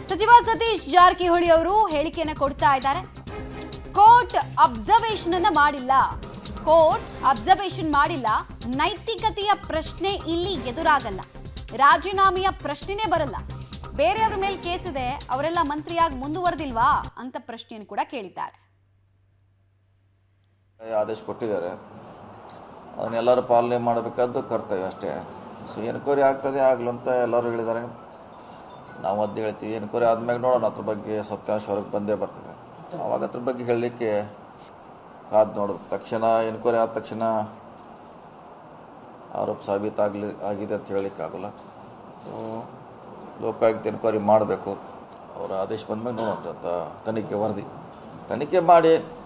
ಸಚಿವ ಸತೀಶ್ ಜಾರಕಿಹೊಳಿ ಅವರು ಹೇಳಿಕೆಯನ್ನ ಕೊಡ್ತಾ ಇದ್ದಾರೆ ಕೋರ್ಟ್ ಅಬ್ಸರ್ವೇಷನ್ ಅನ್ನ ಮಾಡಿಲ್ಲ ಕೋರ್ಟ್ ಅಬ್ಸರ್ವೇಷನ್ ಮಾಡಿಲ್ಲ ನೈತಿಕತೆಯ ಪ್ರಶ್ನೆ ಇಲ್ಲಿ ಎದುರಾಗಲ್ಲ ರಾಜೀನಾಮೆಯ ಪ್ರಶ್ನೆನೇ ಬರಲ್ಲ ಬೇರೆಯವ್ರ ಮೇಲೆ ಕೇಸ್ ಇದೆ ಅವರೆಲ್ಲ ಮಂತ್ರಿಯಾಗಿ ಮುಂದುವರೆದಿಲ್ವಾ ಅಂತ ಪ್ರಶ್ನೆಯನ್ನು ಕೂಡ ಕೇಳಿದ್ದಾರೆ ಆದೇಶ ಕೊಟ್ಟಿದ್ದಾರೆ ಅದನ್ನೆಲ್ಲರೂ ಪಾಲನೆ ಮಾಡಬೇಕಾದ್ದು ಕರ್ತವ್ಯ ಅಷ್ಟೇ ಸೊ ಎನ್ಕ್ವೈರಿ ಆಗ್ತದೆ ಆಗಲಿ ಅಂತ ಎಲ್ಲರೂ ಹೇಳಿದ್ದಾರೆ ನಾವು ಅದ್ದು ಹೇಳ್ತೀವಿ ಎನ್ಕ್ವೈರಿ ಆದ್ಮೇಲೆ ನೋಡೋಣ ಅದ್ರ ಬಗ್ಗೆ ಸತ್ಯಾಂಶ ಹೊರಗೆ ಬಂದೇ ಬರ್ತದೆ ಅವಾಗ ಅದ್ರ ಬಗ್ಗೆ ಹೇಳಲಿಕ್ಕೆ ಕಾದು ನೋಡೋದು ತಕ್ಷಣ ಎನ್ಕ್ವೈರಿ ಆದ ತಕ್ಷಣ ಆರೋಪ ಸಾಬೀತಾಗಲಿ ಆಗಿದೆ ಅಂತ ಹೇಳಲಿಕ್ಕೆ ಆಗೋಲ್ಲ ಸೊ ಲೋಕಾಯುಕ್ತ ಎನ್ಕ್ವೈರಿ ಮಾಡಬೇಕು ಅವರ ಆದೇಶ ಬಂದ್ಮೇಲೆ ನೋಡೋಣ ಅಂತ ತನಿಖೆ ವರದಿ ತನಿಖೆ ಮಾಡಿ